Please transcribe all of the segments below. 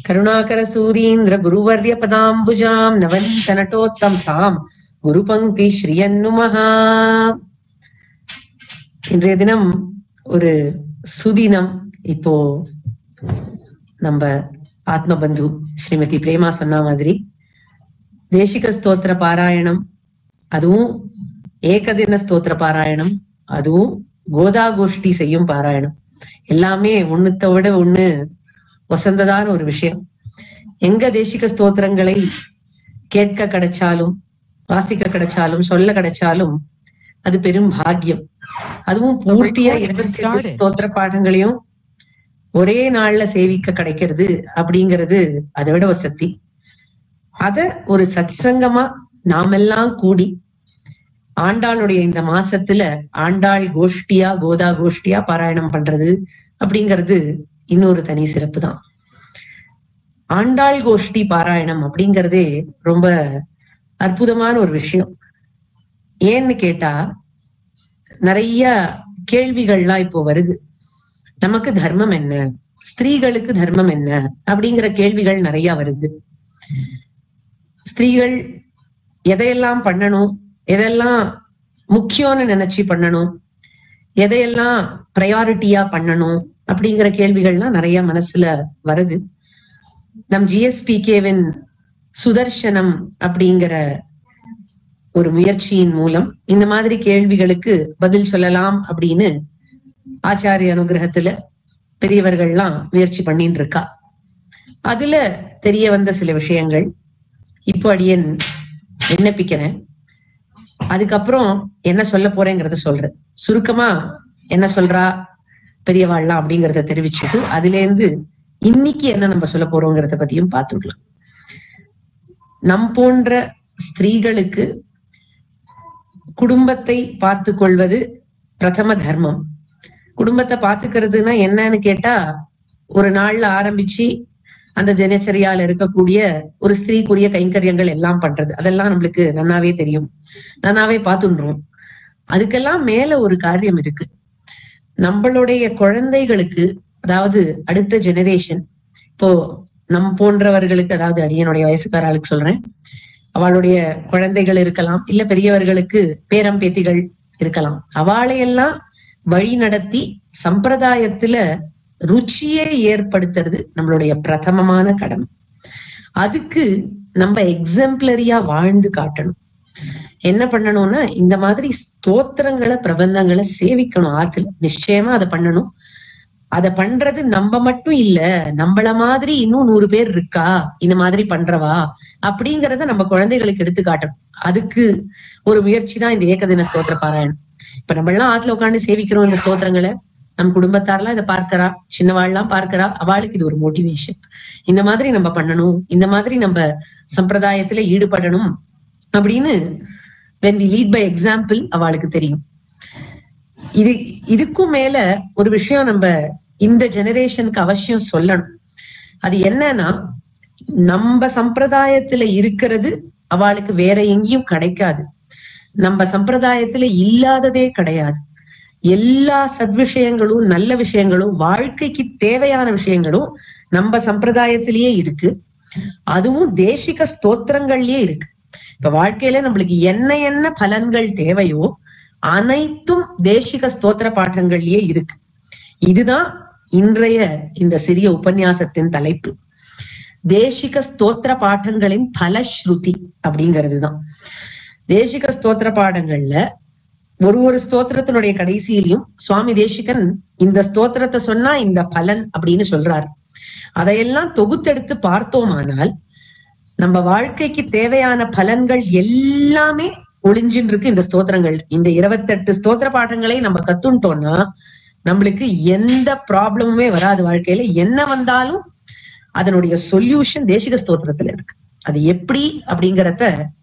கருணாகர சூரீந்திர குருவர்ய பதாம்புஜாம் நவநீத நட்டோத்தம் சாம் குரு பங்கி ஸ்ரீயன்னுமஹா இன்றைய தினம் ஒரு சுதினம் இப்போ நம்ம ஆத்மபந்து ஸ்ரீமதி பிரேமா சொன்ன மாதிரி தேசிக ஸ்தோத்திர பாராயணம் அதுவும் ஏகதின ஸ்தோத்திர பாராயணம் அதுவும் கோதா கோஷ்டி செய்யும் பாராயணம் எல்லாமே ஒண்ணுத்த விட ஒண்ணு வசந்ததான ஒரு விஷயம் எங்க தேசிக ஸ்தோத்திரங்களை கேட்க கிடைச்சாலும் வாசிக்க கிடைச்சாலும் சொல்ல கிடைச்சாலும் அது பெரும் பாக்கியம் அதுவும் பூர்த்தியா இருபத்தி எட்டு ஸ்தோத்திர பாடங்களையும் ஒரே நாள்ல சேவிக்க கிடைக்கிறது அப்படிங்கிறது அதை விட வசதி அத ஒரு சத்சங்கமா நாமெல்லாம் கூடி ஆண்டாளுடைய இந்த மாசத்துல ஆண்டாள் கோஷ்டியா கோதா கோஷ்டியா பாராயணம் பண்றது அப்படிங்கிறது இன்னொரு தனி சிறப்பு தான் ஆண்டாள் கோஷ்டி பாராயணம் அப்படிங்கிறதே ரொம்ப அற்புதமான ஒரு விஷயம் ஏன்னு கேட்டா நிறைய கேள்விகள்லாம் இப்போ வருது நமக்கு தர்மம் என்ன ஸ்திரீகளுக்கு தர்மம் என்ன அப்படிங்கிற கேள்விகள் நிறைய வருது ஸ்திரீகள் எதையெல்லாம் பண்ணணும் எதெல்லாம் முக்கியம்னு நினைச்சு பண்ணணும் எதையெல்லாம் ப்ரையாரிட்டியா பண்ணணும் அப்படிங்கிற கேள்விகள்லாம் நிறைய மனசுல வருது நம் ஜிஎஸ்பிகேவின் சுதர்சனம் அப்படிங்கிற ஒரு முயற்சியின் மூலம் இந்த மாதிரி கேள்விகளுக்கு பதில் சொல்லலாம் அப்படின்னு ஆச்சாரிய அனுகிரகத்துல பெரியவர்கள்லாம் முயற்சி பண்ணிட்டு இருக்கா அதுல தெரிய வந்த சில விஷயங்கள் இப்போ அடியன் விண்ணப்பிக்கிறேன் அதுக்கப்புறம் என்ன சொல்ல போறேங்கிறத சொல்றேன் சுருக்கமா என்ன சொல்றா பெரியவாள்லாம் அப்படிங்கறத தெரிவிச்சுட்டு அதுல இருந்து இன்னைக்கு என்ன நம்ம சொல்ல போறோங்கிறத பத்தியும் பார்த்துக்கலாம் நம் போன்ற ஸ்திரீகளுக்கு குடும்பத்தை பார்த்து கொள்வது பிரதம தர்மம் குடும்பத்தை பாத்துக்கிறதுனா என்னன்னு கேட்டா ஒரு நாள்ல ஆரம்பிச்சு அந்த தினச்சரியால இருக்கக்கூடிய ஒரு ஸ்திரீக்குரிய கைங்கரியங்கள் எல்லாம் பண்றது அதெல்லாம் நம்மளுக்கு நன்னாவே தெரியும் நன்னாவே பார்த்துன்றோம் அதுக்கெல்லாம் மேல ஒரு காரியம் இருக்கு நம்மளுடைய குழந்தைகளுக்கு அதாவது அடுத்த ஜெனரேஷன் இப்போ நம் போன்றவர்களுக்கு அதாவது அடியனுடைய வயசுக்காராளுக்கு சொல்றேன் அவளுடைய குழந்தைகள் இருக்கலாம் இல்ல பெரியவர்களுக்கு பேரம் பேத்திகள் இருக்கலாம் அவளையெல்லாம் வழி நடத்தி சம்பிரதாயத்துல ருச்சியை ஏற்படுத்துறது நம்மளுடைய பிரதமமான கடமை அதுக்கு நம்ம எக்ஸம்பிளரியா வாழ்ந்து காட்டணும் என்ன பண்ணணும்னா இந்த மாதிரி ஸ்தோத்திரங்களை பிரபந்தங்களை சேவிக்கணும் ஆத்துல நிச்சயமா அதை பண்ணணும் அதை பண்றது நம்ம மட்டும் இல்ல நம்மள மாதிரி இன்னும் நூறு பேர் இருக்கா இந்த மாதிரி பண்றவா அப்படிங்கறத நம்ம குழந்தைகளுக்கு எடுத்து காட்டணும் அதுக்கு ஒரு முயற்சி தான் இந்த ஏகதின ஸ்தோத்திர பாராயணம் இப்ப நம்ம எல்லாம் ஆத்துல உட்காந்து சேவிக்கிறோம் இந்த ஸ்தோத்திரங்களை நம் குடும்பத்தாரெல்லாம் இதை பார்க்கிறா சின்னவாள்லாம் பார்க்கிறா அவளுக்கு இது ஒரு மோட்டிவேஷன் இந்த மாதிரி நம்ம பண்ணணும் இந்த மாதிரி நம்ம சம்பிரதாயத்துல ஈடுபடணும் அப்படின்னு when we lead by example அவளுக்கு தெரியும் இது இதுக்கும் மேல ஒரு விஷயம் நம்ம இந்த ஜெனரேஷனுக்கு அவசியம் சொல்லணும் அது என்னன்னா நம்ம சம்பிரதாயத்துல இருக்கிறது அவளுக்கு வேற எங்கேயும் கிடைக்காது நம்ம சம்பிரதாயத்துல இல்லாததே கிடையாது எல்லா சத்விஷயங்களும் நல்ல விஷயங்களும் வாழ்க்கைக்கு தேவையான விஷயங்களும் நம்ம சம்பிரதாயத்திலேயே இருக்கு அதுவும் தேசிக ஸ்தோத்திரங்கள்லயே இருக்கு இப்ப வாழ்க்கையில நம்மளுக்கு என்ன என்ன பலன்கள் தேவையோ அனைத்தும் தேசிக ஸ்தோத்திர பாட்டங்கள்லயே இருக்கு இதுதான் இன்றைய இந்த சிறிய உபன்யாசத்தின் தலைப்பு தேசிக ஸ்தோத்திர பாட்டங்களின் பலஸ்ருதி அப்படிங்கிறதுதான் தேசிக ஸ்தோத்திர பாடங்கள்ல ஒரு ஒரு ஸ்தோத்திரத்தினுடைய கடைசியிலையும் சுவாமி தேசிகன் இந்த ஸ்தோத்திரத்தை சொன்னா இந்த பலன் அப்படின்னு சொல்றாரு அதையெல்லாம் தொகுத்தெடுத்து பார்த்தோமானால் நம்ம வாழ்க்கைக்கு தேவையான பலன்கள் எல்லாமே ஒளிஞ்சின்னு இருக்கு இந்த ஸ்தோத்திரங்கள் இந்த இருபத்தெட்டு ஸ்தோத்திர பாடங்களை நம்ம கத்துட்டோம்னா நம்மளுக்கு எந்த ப்ராப்ளமுமே வராது வாழ்க்கையில என்ன வந்தாலும் அதனுடைய சொல்யூஷன் தேசிக ஸ்தோத்திரத்துல இருக்கு அது எப்படி அப்படிங்கறத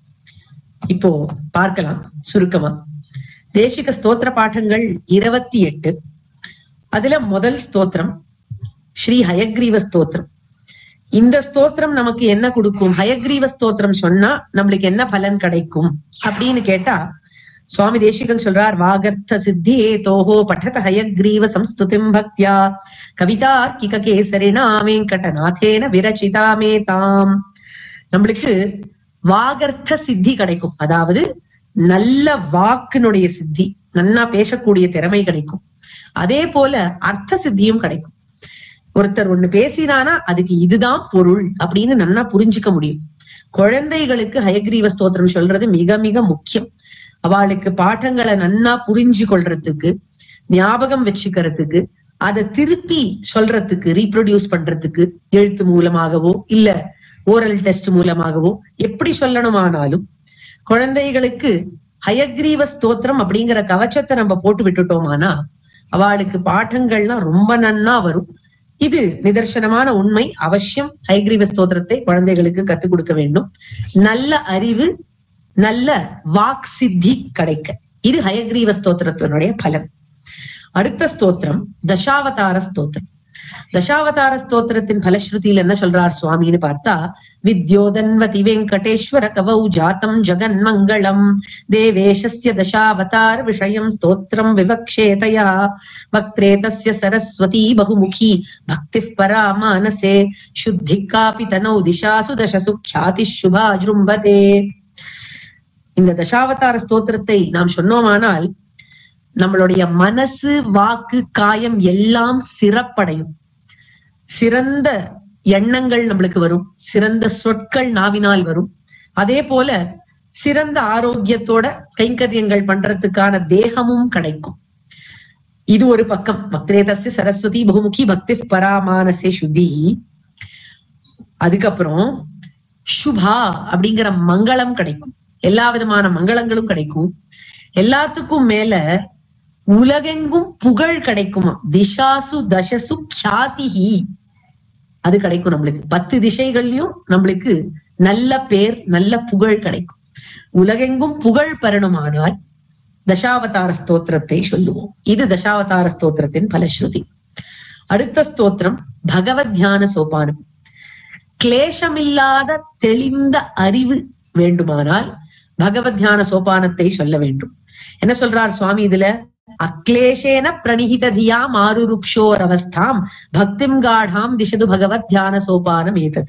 இப்போ பார்க்கலாம் சுருக்கமா தேசிக ஸ்தோத்திர பாடங்கள் இருபத்தி எட்டு அதுல முதல் ஸ்தோத்திரம் ஸ்ரீ ஹயக்ரீவ ஸ்தோத்திரம் இந்த ஸ்தோத்திரம் நமக்கு என்ன கொடுக்கும் ஹயக்ரீவ ஸ்தோத்திரம் சொன்னா நம்மளுக்கு என்ன பலன் கிடைக்கும் அப்படின்னு கேட்டா சுவாமி தேசிகன் சொல்றார் வாகர்த்த சித்தியே தோஹோ பட்டத ஹயக்ரீவ சம்ஸ்துதிம் பக்தியா கவிதார்க்கிக கேசரிணா வெங்கடநாதேன விரச்சிதாமே தாம் நம்மளுக்கு வாகர்த்த சித்தி கிடைக்கும் அதாவது நல்ல வாக்கினுடைய சித்தி நன்னா பேசக்கூடிய திறமை கிடைக்கும் அதே போல அர்த்த சித்தியும் கிடைக்கும் ஒருத்தர் ஒண்ணு பேசினானா அதுக்கு இதுதான் பொருள் அப்படின்னு நன்னா புரிஞ்சுக்க முடியும் குழந்தைகளுக்கு ஹயக்ரீவ ஸ்தோத்திரம் சொல்றது மிக மிக முக்கியம் அவளுக்கு பாட்டங்களை நன்னா புரிஞ்சு கொள்றதுக்கு ஞாபகம் வச்சுக்கிறதுக்கு அதை திருப்பி சொல்றதுக்கு ரீப்ரொடியூஸ் பண்றதுக்கு எழுத்து மூலமாகவோ இல்ல ஓரல் டெஸ்ட் மூலமாகவோ எப்படி சொல்லணுமானாலும் குழந்தைகளுக்கு ஹயக்ரீவ ஸ்தோத்திரம் அப்படிங்கிற கவச்சத்தை நம்ம போட்டு விட்டுட்டோமானா அவளுக்கு பாட்டங்கள்லாம் ரொம்ப நன்னா வரும் இது நிதர்சனமான உண்மை அவசியம் ஹைகிரீவ ஸ்தோத்திரத்தை குழந்தைகளுக்கு கத்துக் கொடுக்க வேண்டும் நல்ல அறிவு நல்ல வாக் சித்தி கிடைக்க இது ஹயக்ரீவ ஸ்தோத்திரத்தினுடைய பலன் அடுத்த ஸ்தோத்திரம் தசாவதார ஸ்தோத்திரம் தசாவதார ஸ்தோத்திரத்தின் பலஸ்ருதியில் என்ன சொல்றார் சுவாமின்னு பார்த்தா வித்யோதன்வதி வெங்கடேஸ்வர கவௌ ஜாத்தம் ஜெகன் மங்களம் தேவேஷஸ்ய தசாவதார விஷயம் ஸ்தோத்திரம் விவக்ஷேதயா வக்த்ரே தஸ்ய சரஸ்வதி பகுமுகி பக்தி பரா மானசே சுத்தி காபி தனௌ திசாசு தசசு ख्याति சுபா ஜும்பதே இந்த தசாவதார ஸ்தோத்திரத்தை நாம் சொன்னோமானால் நம்மளுடைய மனசு வாக்கு காயம் எல்லாம் சிறப்படையும் சிறந்த எண்ணங்கள் நம்மளுக்கு வரும் சிறந்த சொற்கள் நாவினால் வரும் அதே போல சிறந்த ஆரோக்கியத்தோட கைங்கரியங்கள் பண்றதுக்கான தேகமும் கிடைக்கும் இது ஒரு பக்கம் பக்திரேதஸ்ய சரஸ்வதி பகுமுகி பக்தி பராமானசே சுத்தி அதுக்கப்புறம் சுபா அப்படிங்கிற மங்களம் கிடைக்கும் எல்லா விதமான மங்களங்களும் கிடைக்கும் எல்லாத்துக்கும் மேல உலகெங்கும் புகழ் கிடைக்குமா திசாசு தசசு கியாதிஹி அது கிடைக்கும் நம்மளுக்கு பத்து திசைகள்லயும் நம்மளுக்கு நல்ல பேர் நல்ல புகழ் கிடைக்கும் உலகெங்கும் புகழ் பெறணுமானால் தசாவதார ஸ்தோத்திரத்தை சொல்லுவோம் இது தசாவதார ஸ்தோத்திரத்தின் பலஸ்ருதி அடுத்த ஸ்தோத்திரம் பகவத் தியான சோபானம் கிளேசமில்லாத தெளிந்த அறிவு வேண்டுமானால் பகவத் தியான சோபானத்தை சொல்ல வேண்டும் என்ன சொல்றார் சுவாமி இதுல அக்லேஷேன பிரணிஹித தியா மாருருக்ஷோர் அவஸ்தாம் பக்திம் காடாம் திசது பகவத் தியான சோபானம் ஏதது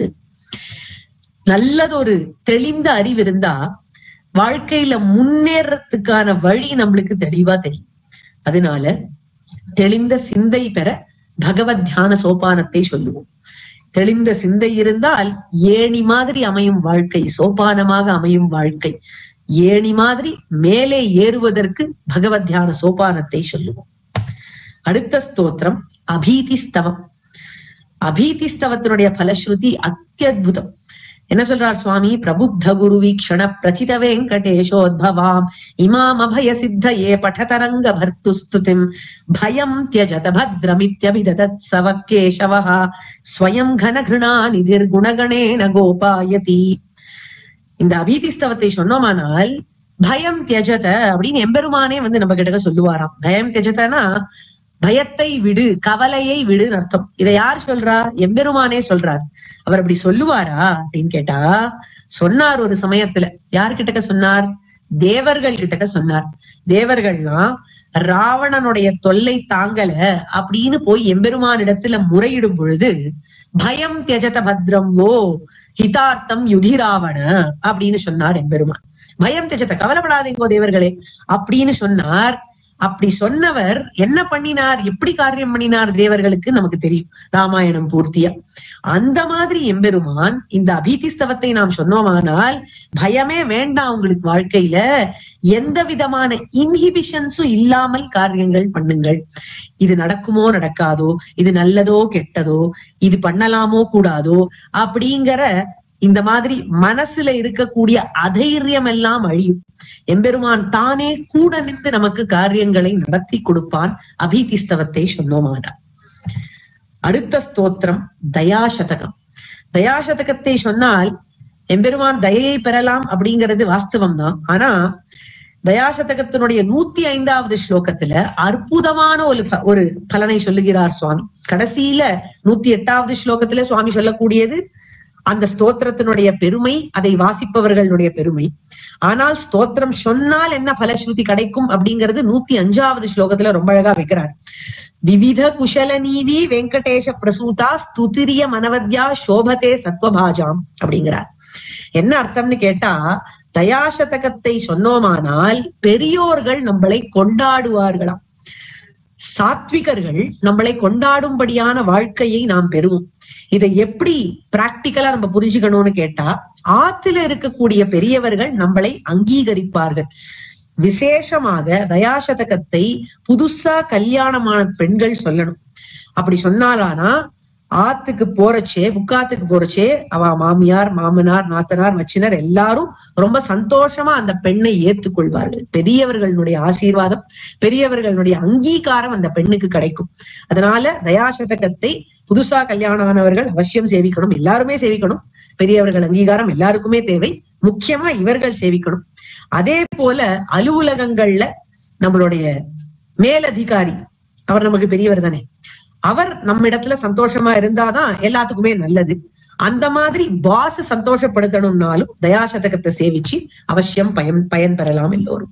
நல்லதொரு தெளிந்த அறிவு இருந்தா வாழ்க்கையில முன்னேறத்துக்கான வழி நம்மளுக்கு தெளிவா தெரியும் அதனால தெளிந்த சிந்தை பெற பகவத் தியான சோபானத்தை சொல்லுவோம் தெளிந்த சிந்தை இருந்தால் ஏணி மாதிரி அமையும் வாழ்க்கை சோபானமாக அமையும் வாழ்க்கை ஏணி மாதிரி மேலே ஏறுவதற்கு பகவத் தியான சோபானத்தை சொல்லுவோம் அடுத்த ஸ்தோத்திரம் அபீதி ஸ்தவம் அபீதி ஸ்தவத்தினுடைய பலஸ்ருதி அத்தியுதம் என்ன சொல்றார் சுவாமி பிரபுத்த குரு வீக்ஷண பிரதித வெங்கடேஷோத்பவாம் இமாம் அபய சித்தயே படதரங்க பர்த்து ஸ்துதிம் பயம் தியஜத பத்ரமித்யபிததத் சவ கேசவः ஸ்வயம் கனகிருணா நிதிர் குணகணேன கோபாயதி இந்த அபீதி ஸ்தவத்தை சொன்னோமானால் பயம் தியஜத அப்படின்னு எம்பெருமானே வந்து நம்ம கிட்ட சொல்லுவாராம் பயம் தியஜதனா பயத்தை விடு கவலையை விடுன்னு அர்த்தம் இதை யார் சொல்றா எம்பெருமானே சொல்றார் அவர் அப்படி சொல்லுவாரா அப்படின்னு கேட்டா சொன்னார் ஒரு சமயத்துல யார்கிட்டக்க சொன்னார் தேவர்கள் கிட்டக்க சொன்னார் தேவர்கள்லாம் ராவணனுடைய தொல்லை தாங்கல அப்படின்னு போய் எம்பெருமானிடத்துல முறையிடும் பொழுது பயம் தியஜத பத்ரம் ஓ ஹிதார்த்தம் யுதிராவண அப்படின்னு சொன்னார் எம்பெருமான் பயம் தியஜத கவலைப்படாதீங்கோ தேவர்களே அப்படின்னு சொன்னார் அப்படி சொன்னவர் என்ன பண்ணினார் எப்படி காரியம் பண்ணினார் தேவர்களுக்கு நமக்கு தெரியும் ராமாயணம் பூர்த்தியா அந்த மாதிரி எம்பெருமான் இந்த அபீதிஸ்தவத்தை நாம் சொன்னோமானால் பயமே வேண்டாம் உங்களுக்கு வாழ்க்கையில எந்த விதமான இன்ஹிபிஷன்ஸும் இல்லாமல் காரியங்கள் பண்ணுங்கள் இது நடக்குமோ நடக்காதோ இது நல்லதோ கெட்டதோ இது பண்ணலாமோ கூடாதோ அப்படிங்கிற இந்த மாதிரி மனசுல இருக்கக்கூடிய அதைரியம் எல்லாம் அழியும் எம்பெருமான் தானே கூட நின்று நமக்கு காரியங்களை நடத்தி கொடுப்பான் அபீதிஸ்தவத்தை சொன்னோமானார் அடுத்த ஸ்தோத்திரம் தயாசதகம் தயாசதகத்தை சொன்னால் எம்பெருமான் தயையை பெறலாம் அப்படிங்கிறது வாஸ்தவம் தான் ஆனா தயாசதகத்தினுடைய நூத்தி ஐந்தாவது ஸ்லோகத்துல அற்புதமான ஒரு ப- ஒரு பலனை சொல்லுகிறார் சுவாமி கடைசியில நூத்தி எட்டாவது ஸ்லோகத்துல சுவாமி சொல்லக்கூடியது அந்த ஸ்தோத்திரத்தினுடைய பெருமை அதை வாசிப்பவர்களுடைய பெருமை ஆனால் ஸ்தோத்திரம் சொன்னால் என்ன பலஸ்ருதி கிடைக்கும் அப்படிங்கிறது நூத்தி அஞ்சாவது ஸ்லோகத்துல ரொம்ப அழகா வைக்கிறார் விவித குஷல நீவி வெங்கடேஷ பிரசூதா ஸ்துதிரிய மனவத்யா சோபதே சத்வபாஜாம் அப்படிங்கிறார் என்ன அர்த்தம்னு கேட்டா தயாசதகத்தை சொன்னோமானால் பெரியோர்கள் நம்மளை கொண்டாடுவார்களாம் சாத்விகர்கள் நம்மளை கொண்டாடும்படியான வாழ்க்கையை நாம் பெறுவோம் இதை எப்படி பிராக்டிக்கலா நம்ம புரிஞ்சுக்கணும்னு கேட்டா ஆத்துல இருக்கக்கூடிய பெரியவர்கள் நம்மளை அங்கீகரிப்பார்கள் விசேஷமாக தயாசதகத்தை புதுசா கல்யாணமான பெண்கள் சொல்லணும் அப்படி சொன்னாலானா ஆத்துக்கு போறச்சே முக்காத்துக்கு போறச்சே அவ மாமியார் மாமனார் நாத்தனார் மச்சினர் எல்லாரும் ரொம்ப சந்தோஷமா அந்த பெண்ணை ஏத்துக்கொள்வார்கள் பெரியவர்களுடைய ஆசீர்வாதம் பெரியவர்களுடைய அங்கீகாரம் அந்த பெண்ணுக்கு கிடைக்கும் அதனால தயாசதகத்தை புதுசா கல்யாணம் ஆனவர்கள் அவசியம் சேவிக்கணும் எல்லாருமே சேவிக்கணும் பெரியவர்கள் அங்கீகாரம் எல்லாருக்குமே தேவை முக்கியமா இவர்கள் சேவிக்கணும் அதே போல அலுவலகங்கள்ல நம்மளுடைய மேலதிகாரி அவர் நமக்கு பெரியவர் தானே அவர் நம்ம இடத்துல சந்தோஷமா இருந்தாதான் எல்லாத்துக்குமே நல்லது அந்த மாதிரி பாஸ் சந்தோஷப்படுத்தணும்னாலும் தயாசதகத்தை சேவிச்சு அவசியம் பயன் பயன் பெறலாம் எல்லோரும்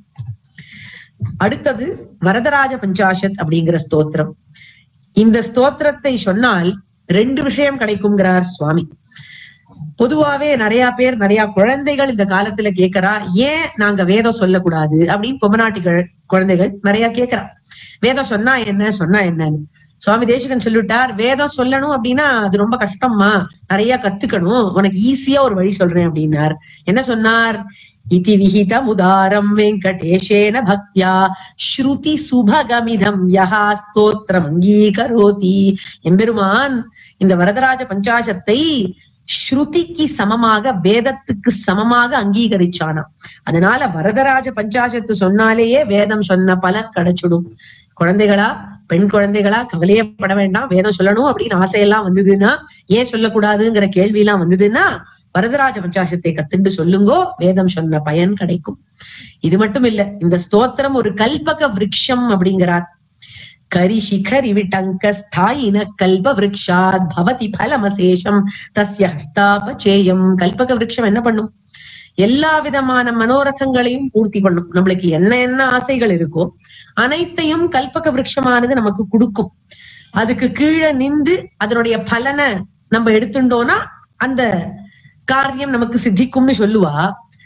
அடுத்தது வரதராஜ பஞ்சாஷத் அப்படிங்கிற ஸ்தோத்திரம் இந்த ஸ்தோத்திரத்தை சொன்னால் ரெண்டு விஷயம் கிடைக்குங்கிறார் சுவாமி பொதுவாவே நிறைய பேர் நிறைய குழந்தைகள் இந்த காலத்துல கேக்குறா ஏன் நாங்க வேதம் சொல்லக்கூடாது அப்படின்னு பொம்மநாட்டிகள் குழந்தைகள் நிறைய கேக்குறா வேதம் சொன்னா என்ன சொன்னா என்னன்னு சுவாமி தேசிகன் சொல்லிட்டார் வேதம் சொல்லணும் அப்படின்னா அது ரொம்ப கஷ்டம்மா நிறைய கத்துக்கணும் உனக்கு ஈஸியா ஒரு வழி சொல்றேன் அப்படின்னார் என்ன சொன்னார் இதி விஹிதம் உதாரம் வெங்கடேஷேன பக்தியா ஸ்ருதி சுபகமிதம் யஹா ஸ்தோத்திரம் அங்கீகரோதி எம்பெருமான் இந்த வரதராஜ பஞ்சாசத்தை ஸ்ருதிக்கு சமமாக வேதத்துக்கு சமமாக அங்கீகரிச்சானாம் அதனால வரதராஜ பஞ்சாசத்து சொன்னாலேயே வேதம் சொன்ன பலன் கிடைச்சிடும் குழந்தைகளா பெண் குழந்தைகளா கவலையே பட வேண்டாம் வேதம் சொல்லணும் அப்படின்னு ஆசையெல்லாம் வந்ததுன்னா ஏன் சொல்லக்கூடாதுங்கிற கேள்வி எல்லாம் வந்ததுன்னா வரதராஜ பஞ்சாசத்தை கத்துண்டு சொல்லுங்கோ வேதம் சொன்ன பயன் கிடைக்கும் இது மட்டும் இல்ல இந்த ஸ்தோத்திரம் ஒரு கல்பக விருட்சம் அப்படிங்கிறார் கரி சிகரி விட்டங்க ஸ்தாயின கல்ப விரக்ஷாத் பவதி பலமசேஷம் தஸ்ய ஹஸ்தாபச்சேயம் கல்பக விருட்சம் என்ன பண்ணும் எல்லா விதமான மனோரதங்களையும் பூர்த்தி பண்ணும் நம்மளுக்கு என்ன என்ன ஆசைகள் இருக்கோ அனைத்தையும் கல்பக விருட்சமானது நமக்கு கொடுக்கும் அதுக்கு கீழே நின்று அதனுடைய பலனை நம்ம எடுத்துட்டோம்னா அந்த காரியம் நமக்கு சித்திக்கும்னு சொல்லுவா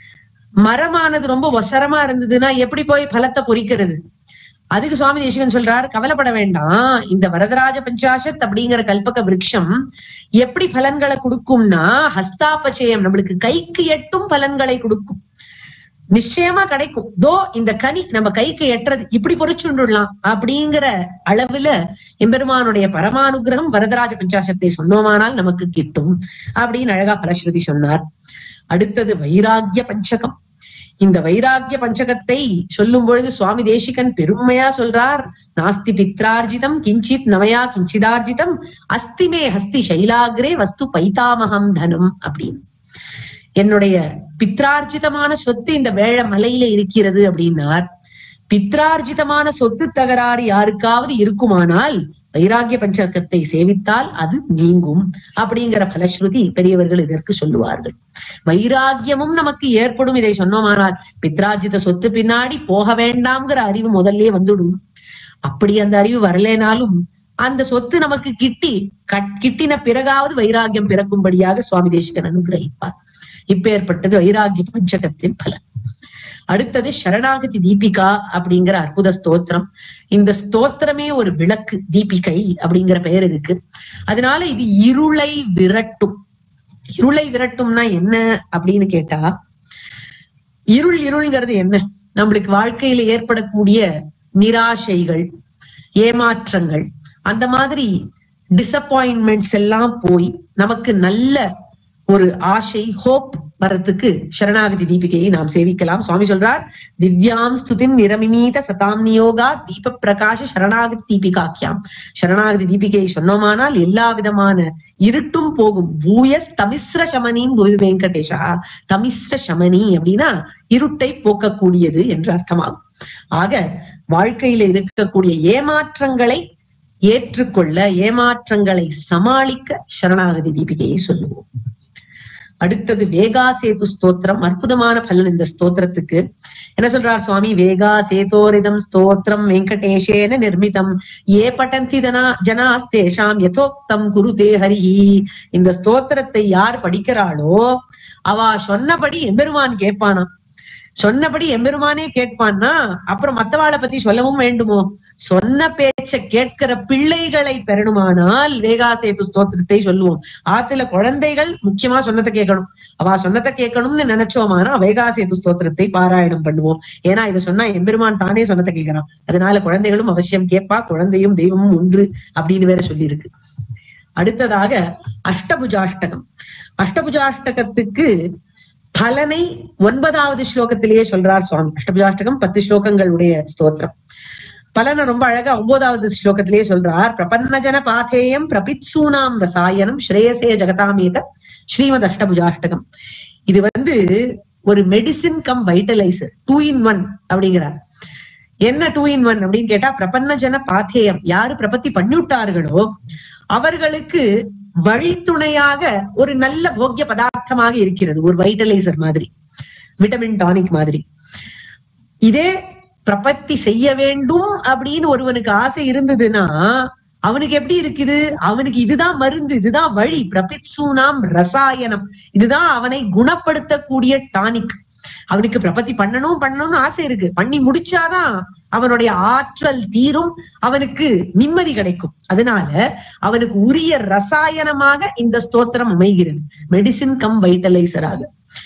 மரமானது ரொம்ப ஒசரமா இருந்ததுன்னா எப்படி போய் பலத்தை பொறிக்கிறது அதுக்கு சுவாமி தேசிகன் சொல்றார் கவலைப்பட வேண்டாம் இந்த வரதராஜ பஞ்சாசத் அப்படிங்கிற கல்பக விருட்சம் எப்படி பலன்களை கொடுக்கும்னா ஹஸ்தாபச்சயம் நம்மளுக்கு கைக்கு எட்டும் பலன்களை கொடுக்கும் நிச்சயமா கிடைக்கும் தோ இந்த கனி நம்ம கைக்கு எட்டுறது இப்படி பொறிச்சுண்டுடலாம் அப்படிங்கிற அளவுல எம்பெருமானுடைய பரமானுகிரகம் வரதராஜ பஞ்சாசத்தை சொன்னோமானால் நமக்கு கிட்டும் அப்படின்னு அழகா பலஸ்ருதி சொன்னார் அடுத்தது வைராகிய பஞ்சகம் இந்த வைராகிய பஞ்சகத்தை சொல்லும் பொழுது சுவாமி தேசிகன் பெருமையா சொல்றார் நாஸ்தி பித்ரார்ஜிதம் கிஞ்சித் நவயா கிஞ்சிதார்ஜிதம் அஸ்திமே ஹஸ்தி சைலாகிரே வஸ்து பைதாமகம் தனம் அப்படின்னு என்னுடைய பித்ரார்ஜிதமான சொத்து இந்த வேழ மலையில இருக்கிறது அப்படின்னார் பித்ரார்ஜிதமான சொத்து தகராறு யாருக்காவது இருக்குமானால் வைராகிய பஞ்சகத்தை சேவித்தால் அது நீங்கும் அப்படிங்கிற பலஸ்ருதி பெரியவர்கள் இதற்கு சொல்லுவார்கள் வைராகியமும் நமக்கு ஏற்படும் இதை சொன்னோமானால் பித்ரார்ஜித சொத்து பின்னாடி போக வேண்டாம்ங்கிற அறிவு முதல்ல வந்துடும் அப்படி அந்த அறிவு வரலேனாலும் அந்த சொத்து நமக்கு கிட்டி கட்- கிட்டின பிறகாவது வைராகியம் பிறக்கும்படியாக சுவாமி தேசிகன் அனுகிரகிப்பார் இப்பேற்பட்டது வைராகிய பஞ்சகத்தின் பலன் அடுத்தது சரணாகதி தீபிகா அப்படிங்கிற அற்புத ஸ்தோத்திரம் இந்த ஸ்தோத்திரமே ஒரு விளக்கு தீபிகை அப்படிங்கிற பெயர் இதுக்கு அதனால இது இருளை விரட்டும் இருளை விரட்டும்னா என்ன அப்படின்னு கேட்டா இருள் இருள்ங்கிறது என்ன நம்மளுக்கு வாழ்க்கையில ஏற்படக்கூடிய நிராசைகள் ஏமாற்றங்கள் அந்த மாதிரி டிசப்பாயின்மெண்ட்ஸ் எல்லாம் போய் நமக்கு நல்ல ஒரு ஆசை ஹோப் வர்றதுக்கு சரணாகதி தீபிகையை நாம் சேவிக்கலாம் சுவாமி சொல்றார் திவ்யாம் ஸ்துதிம் நிரமிமீத சதாம் நியோகா தீப பிரகாஷ சரணாகதி தீபிகாக்கியாம் சரணாகதி தீபிகையை சொன்னோமானால் எல்லா விதமான இருட்டும் போகும் பூயஸ் தமிஸ்ர சமனின் புவி வெங்கடேஷா தமிஸ்ர சமனி அப்படின்னா இருட்டை போக்கக்கூடியது என்று அர்த்தமாகும் ஆக வாழ்க்கையில இருக்கக்கூடிய ஏமாற்றங்களை ஏற்றுக்கொள்ள ஏமாற்றங்களை சமாளிக்க சரணாகதி தீபிகையை சொல்லுவோம் அடுத்தது வேகா சேது ஸ்தோத்திரம் அற்புதமான பலன் இந்த ஸ்தோத்திரத்துக்கு என்ன சொல்றார் சுவாமி வேகா சேதோரிதம் ஸ்தோத்திரம் வெங்கடேஷேன நிர்மிதம் ஏ பட்டந்தி தனா ஜனாஸ்தேஷாம் யதோக்தம் குருதே ஹரிஹி இந்த ஸ்தோத்திரத்தை யார் படிக்கிறாளோ அவ சொன்னபடி எம்பெருமான் கேட்பானா சொன்னபடி எம்பெருமானே கேட்பான்னா அப்புறம் மத்தவாளை பத்தி சொல்லவும் வேண்டுமோ சொன்ன பேச்ச கேட்கிற பிள்ளைகளை பெறணுமானால் வேகாசேது ஸ்தோத்திரத்தை சொல்லுவோம் ஆத்துல குழந்தைகள் முக்கியமா சொன்னதை கேட்கணும் அவ சொன்னதை கேட்கணும்னு நினைச்சோமானா வேகாசேது ஸ்தோத்திரத்தை பாராயணம் பண்ணுவோம் ஏன்னா இதை சொன்னா எம்பெருமான் தானே சொன்னதை கேட்கிறான் அதனால குழந்தைகளும் அவசியம் கேட்பா குழந்தையும் தெய்வமும் ஒன்று அப்படின்னு வேற சொல்லியிருக்கு அடுத்ததாக அஷ்டபுஜாஷ்டகம் அஷ்டபுஜாஷ்டகத்துக்கு பலனை ஒன்பதாவது ஸ்லோகத்திலேயே சொல்றார் சுவாமி அஷ்டபுஜாஷ்டகம் பத்து ஸ்லோகங்களுடைய ஸ்தோத்திரம் பலனை ரொம்ப அழகா ஒன்பதாவது ஸ்லோகத்திலேயே சொல்றார் பிரபன்னஜன பாதேயம் பிரபித்சூனாம் ரசாயனம் ஸ்ரேயசே ஜெகதாமேத ஸ்ரீமத் அஷ்டபுஜாஷ்டகம் இது வந்து ஒரு medicine cum vitaliser two in one அப்படிங்கிறார் என்ன டூ இன் ஒன் அப்படின்னு கேட்டா பிரபன்னஜன பாத்தேயம் யாரு பிரபத்தி பண்ணிவிட்டார்களோ அவர்களுக்கு வழித்துணையாக ஒரு நல்ல போக்கிய பதார்த்தமாக இருக்கிறது ஒரு வைட்டலைசர் மாதிரி விட்டமின் டானிக் மாதிரி இதே பிரபத்தி செய்ய வேண்டும் அப்படின்னு ஒருவனுக்கு ஆசை இருந்ததுன்னா அவனுக்கு எப்படி இருக்குது அவனுக்கு இதுதான் மருந்து இதுதான் வழி பிரபித்சூனாம் ரசாயனம் இதுதான் அவனை குணப்படுத்தக்கூடிய டானிக் அவனுக்கு பிரபத்தி பண்ணணும் பண்ணணும்னு ஆசை இருக்கு பண்ணி முடிச்சாதான் அவனுடைய ஆற்றல் தீரும் அவனுக்கு நிம்மதி கிடைக்கும் அதனால அவனுக்கு உரிய ரசாயனமாக இந்த ஸ்தோத்திரம் அமைகிறது மெடிசின் கம் வைட்டலைசராக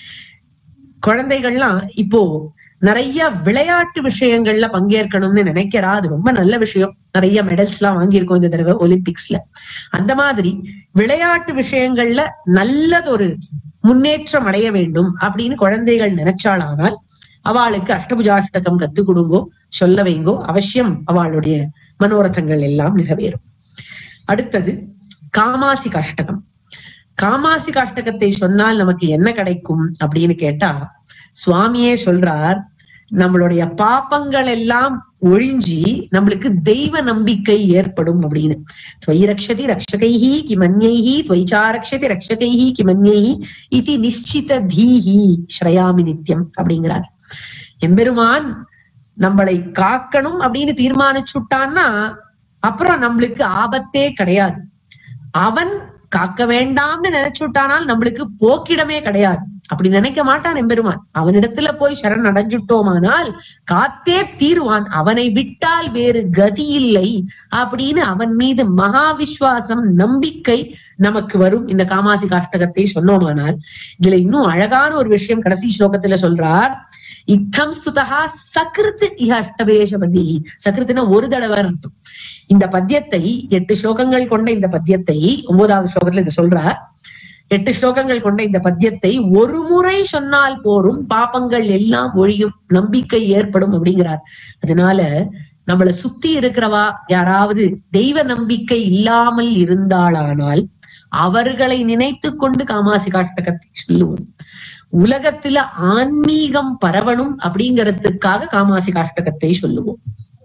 குழந்தைகள்லாம் இப்போ நிறைய விளையாட்டு விஷயங்கள்ல பங்கேற்கணும்னு நினைக்கிறா அது ரொம்ப நல்ல விஷயம் நிறைய மெடல்ஸ் எல்லாம் வாங்கியிருக்கோம் இந்த தடவை ஒலிம்பிக்ஸ்ல அந்த மாதிரி விளையாட்டு விஷயங்கள்ல நல்லதொரு முன்னேற்றம் அடைய வேண்டும் அப்படின்னு குழந்தைகள் நினைச்சாளானால் அவளுக்கு அஷ்டபுஜாஷ்டகம் கத்து கொடுங்கோ சொல்ல வைங்கோ அவசியம் அவளுடைய மனோரதங்கள் எல்லாம் நிறைவேறும் அடுத்தது காமாசிக அஷ்டகம் காமாசிக அஷ்டகத்தை சொன்னால் நமக்கு என்ன கிடைக்கும் அப்படின்னு கேட்டா சுவாமியே சொல்றார் நம்மளுடைய பாப்பங்கள் எல்லாம் ஒழிஞ்சி நம்மளுக்கு தெய்வ நம்பிக்கை ஏற்படும் அப்படின்னு துவயி ரக்ஷதி ரக்ஷகைஹி கிமன்யைஹி துவைச்சா ரக்ஷதி ரக்ஷகைஹி கிமன்யைஹி இதி நிச்சித தீஹி ஸ்ரயாமி நித்யம் அப்படிங்கிறார் எம்பெருமான் நம்மளை காக்கணும் அப்படின்னு தீர்மானிச்சுட்டான்னா அப்புறம் நம்மளுக்கு ஆபத்தே கிடையாது அவன் காக்க வேண்டாம்னு நினைச்சுட்டானால் நம்மளுக்கு போக்கிடமே கிடையாது அப்படி நினைக்க மாட்டான் எம்பெருமான் அவனிடத்துல போய் சரண் அடைஞ்சுட்டோமானால் காத்தே தீருவான் அவனை விட்டால் வேறு கதி இல்லை அப்படின்னு அவன் மீது மகா விஸ்வாசம் நம்பிக்கை நமக்கு வரும் இந்த காமாசி காஷ்டகத்தை சொன்னோமானால் இதுல இன்னும் அழகான ஒரு விஷயம் கடைசி ஸ்லோகத்துல சொல்றார் இத்தம் சுதகா சகிருத் இஹ அஷ்டபேஷபதி சகிருத்துனா ஒரு தடவை அர்த்தம் இந்த பத்தியத்தை எட்டு ஸ்லோகங்கள் கொண்ட இந்த பத்தியத்தை ஒன்பதாவது ஸ்லோகத்துல இது சொல்றார் எட்டு ஸ்லோகங்கள் கொண்ட இந்த பத்தியத்தை ஒரு முறை சொன்னால் போரும் பாப்பங்கள் எல்லாம் ஒழியும் நம்பிக்கை ஏற்படும் அப்படிங்கிறார் அதனால நம்மளை சுத்தி இருக்கிறவா யாராவது தெய்வ நம்பிக்கை இல்லாமல் இருந்தாளானால் அவர்களை நினைத்து கொண்டு காமாசி காஷ்டகத்தை சொல்லுவோம் உலகத்துல ஆன்மீகம் பரவணும் அப்படிங்கிறதுக்காக காமாசி காஷ்டகத்தை சொல்லுவோம்